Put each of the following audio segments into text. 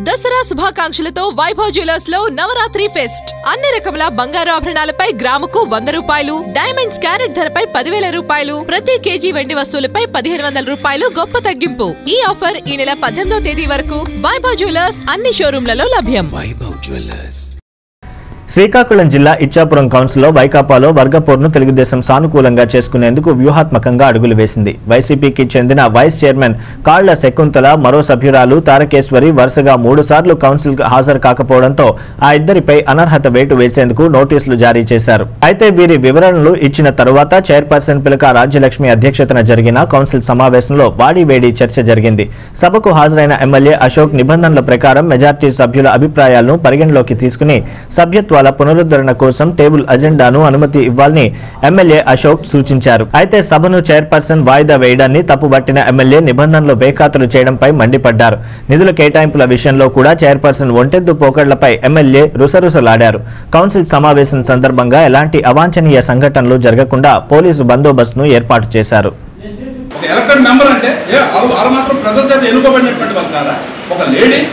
Dasara శుభాకాంక్షలతో Vaibhav jewellers లో Navratri pest అన్ని రకముల బంగారు ఆభరణాలపై గ్రాముకు వంద రూపాయలు డైమండ్స్ క్యారెట్ ధరపై పదివేల రూపాయలు ప్రతి కేజీ వెండి వస్తువులపై పదిహేను వందల రూపాయలు గొప్ప తగ్గింపు ఈ ఆఫర్ ఈ నెల పద్దెనిమిదో తేదీ వరకు వైభవ్ జ్యువెలర్స్ అన్ని షోరూంలలో లభ్యం వైభవ్ జ్యువెలర్స్ శ్రీకాకుళం జిల్లా ఇచ్చాపురం కౌన్సిల్లో వైకాపాలో వర్గపోర్ను తెలుగుదేశం సానుకూలంగా చేసుకునేందుకు వ్యూహాత్మకంగా అడుగులు వేసింది వైసీపీకి చెందిన వైస్ చైర్మన్ కాళ్ల శకుంతల మరో సభ్యురాలు తారకేశ్వరి వరుసగా మూడు సార్లు కౌన్సిల్ హాజరు కాకపోవడంతో ఆ ఇద్దరిపై అనర్హత వేటు వేసేందుకు నోటీసులు జారీ చేశారు అయితే వీరి వివరణలు ఇచ్చిన తరువాత చైర్పర్సన్ పిలక రాజ్యలక్ష్మి అధ్యక్షతన జరిగిన కౌన్సిల్ సమావేశంలో వాడివేడి చర్చ జరిగింది సభకు హాజరైన ఎమ్మెల్యే అశోక్ నిబంధనల ప్రకారం మెజార్టీ సభ్యుల అభిప్రాయాలను పరిగణలోకి తీసుకుని సభ్యత్వాల పునరుద్ధరణ కోసం టేబుల్ అజెండాను అనుమతి ఇవ్వాలని ఎమ్మెల్యే అశోక్ సూచించారు అయితే సభను చైర్పర్సన్ వాయిదా వేయడాన్ని తప్పుబట్టిన ఎమ్మెల్యే నిబంధనలు బేఖాతరు చేయడంపై మండిపడ్డారు నిధుల కేటాయింపుల విషయంలో కూడా చైర్పర్సన్ ఒంటెద్దు పోకడ్లపై ఎమ్మెల్యే రుసరుసలాడారు కౌన్సిల్ సమావేశం సందర్భంగా ఎలాంటి అవాంఛనీయ సంఘటనలు జరగకుండా పోలీసు బందోబస్తును ఏర్పాటు చేశారు ఒక ఎలక్టెడ్ మెంబర్ అంటే ఏ వాళ్ళు వాళ్ళు మాత్రం ప్రజల చేత ఎన్నుకోబడినటువంటి వాళ్ళు కాదా ఒక లేడీ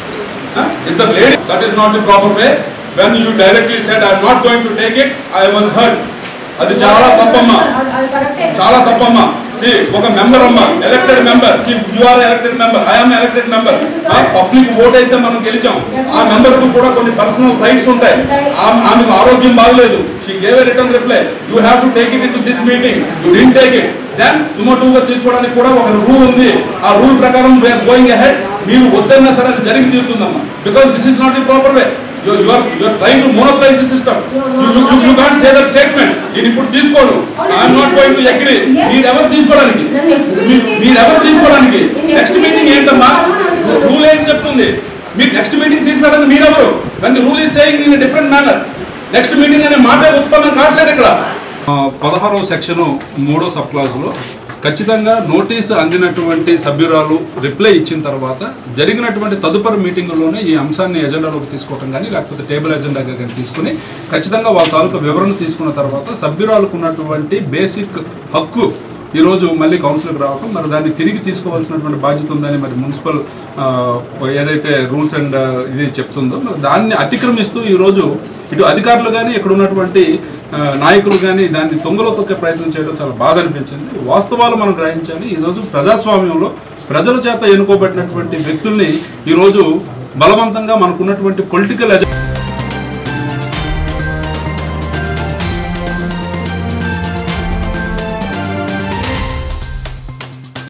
ఇద్దరు lady that is not the proper way when you directly said I'm not going to take it I was hurt అది చాలా తప్పమ్మా చాలా తప్పమ్మా సి ఒక మెంబర్ అమ్మా elected member see you are elected member I am elected member public vote వేస్తే మనం గెలిచాం ఆ మెంబర్ కు కూడా కొన్ని పర్సనల్ రైట్స్ ఉంటాయి ఆమె- ఆమెకు ఆరోగ్యం బాగలేదు she gave a return reply you have to take it into this meeting you didn't take it then సుమోటుగా తీసుకోవడానికి కూడా ఒక రూల్ ఉంది ఆ రూల్ ప్రకారం వీఆర్ గోయింగ్ అహెడ్ మీరు వద్దన్నా సరే అది జరిగి తీరుతుందమ్మా because this is not the proper way you you are you are trying to monopolize the system you you, you, you can't say that statement నేను ఇప్పుడు తీసుకోను I'm not going to agree మీరు ఎవరు తీసుకోవడానికి మీ- మీరు ఎవరు తీసుకోవడానికి నెక్స్ట్ మీటింగ్ ఏంటమ్మా రూల్ ఏం చెప్తుంది మీరు నెక్స్ట్ మీటింగ్ తీసుకురావడానికి మీరెవరు when the rule is saying in a different manner next meeting అనే మాట ఉత్పన్నం కావట్లేదు ఇక్కడ పదహారవ సెక్షను మూడో సబ్ క్లాసులో ఖచ్చితంగా నోటీసు అందినటువంటి సభ్యురాలు రిప్లై ఇచ్చిన తర్వాత జరిగినటువంటి తదుపరి మీటింగుల్లోనే ఈ అంశాన్ని ఎజెండాలోకి తీసుకోవటం కానీ లేకపోతే టేబుల్ ఎజెండాగా కానీ తీసుకుని ఖచ్చితంగా వాళ్ళ తాలూకా వివరణ తీసుకున్న తర్వాత సభ్యురాలకు ఉన్నటువంటి బేసిక్ హక్కు ఈరోజు మళ్ళీ కౌన్సిల్కి రావటం మరి దాన్ని తిరిగి తీసుకోవాల్సినటువంటి బాధ్యత ఉందని మరి మున్సిపల్ ఆ, ఏదైతే రూల్స్ అండ్ ఇది చెప్తుందో మరి దాన్ని అతిక్రమిస్తూ ఈరోజు ఇటు అధికారులు కానీ ఇక్కడ ఉన్నటువంటి ఆ, నాయకులు కానీ దాన్ని తొంగలో తొక్కే ప్రయత్నం చేయడం చాలా బాధ అనిపించింది వాస్తవాలు మనం గ్రహించాలి ఈరోజు ప్రజాస్వామ్యంలో ప్రజల చేత ఎన్నుకోబడినటువంటి వ్యక్తుల్ని ఈరోజు బలవంతంగా మనకున్నటువంటి పొలిటికల్ ఎజెండా